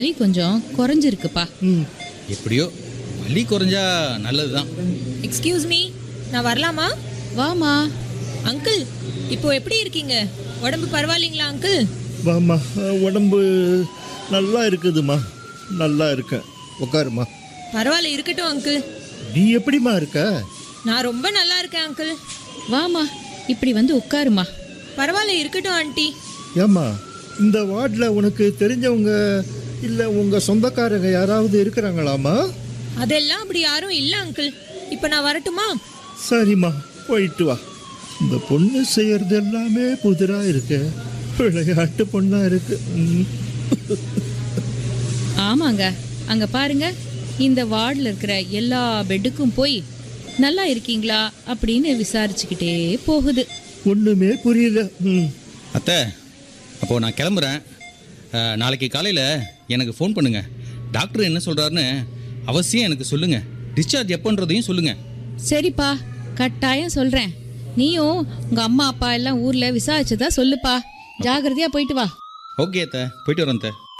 வலி கொஞ்சம் குறைஞ்சிருக்குப்பா ம் எப்படியோ வலி குறைஞ்சா நல்லது தான் எக்ஸ்கியூஸ் மீ நான் வரலாமா வாமா அங்கிள் இப்போ எப்படி இருக்கீங்க உடம்பு பரவாயில்லைங்களா அங்கிள் வாம்மா உடம்பு நல்லா இருக்குதுமா நல்லா இருக்கேன் உட்காருமா பரவாயில்ல இருக்கட்டும் அங்கிள் நீ எப்படிம்மா இருக்க நான் ரொம்ப நல்லா இருக்கேன் அங்கிள் வாமா இப்படி வந்து உட்காருமா பரவாயில்ல இருக்கட்டும் ஆண்டி ஏம்மா இந்த வார்டில் உனக்கு தெரிஞ்சவங்க இல்லை உங்கள் சொந்தக்காரங்க யாராவது இருக்கிறாங்களாம்மா அதெல்லாம் அப்படி யாரும் இல்லை அங்கிள் இப்போ நான் வரட்டுமா சரிம்மா போயிட்டு வா இந்த பொண்ணு செய்யறது எல்லாமே புதிராக இருக்கு விளையாட்டு பொண்ணாக இருக்கு ம். ஆமாங்க அங்க பாருங்க இந்த வார்டில் இருக்கிற எல்லா பெட்டுக்கும் போய் நல்லா இருக்கீங்களா அப்படின்னு விசாரிச்சுக்கிட்டே போகுது ஒண்ணுமே புரியல ம் அத்தை அப்போது நான் கிளம்புறேன் அஹ், நாளைக்கு காலையில் எனக்கு ஃபோன் பண்ணுங்கள் டாக்டர் என்ன சொல்கிறாருன்னு அவசியம் எனக்கு சொல்லுங்கள் டிஸ்சார்ஜ் எப்போன்றதையும் சொல்லுங்கள் சரிப்பா கட்டாயம் சொல்றேன் நீயும் உங்க அம்மா அப்பா எல்லாம் ஊர்ல விசாரிச்சதா சொல்லுப்பா ஜாகிரதையா போயிட்டு வா ஓகே அத்தை போயிட்டு வரேன் அத்தை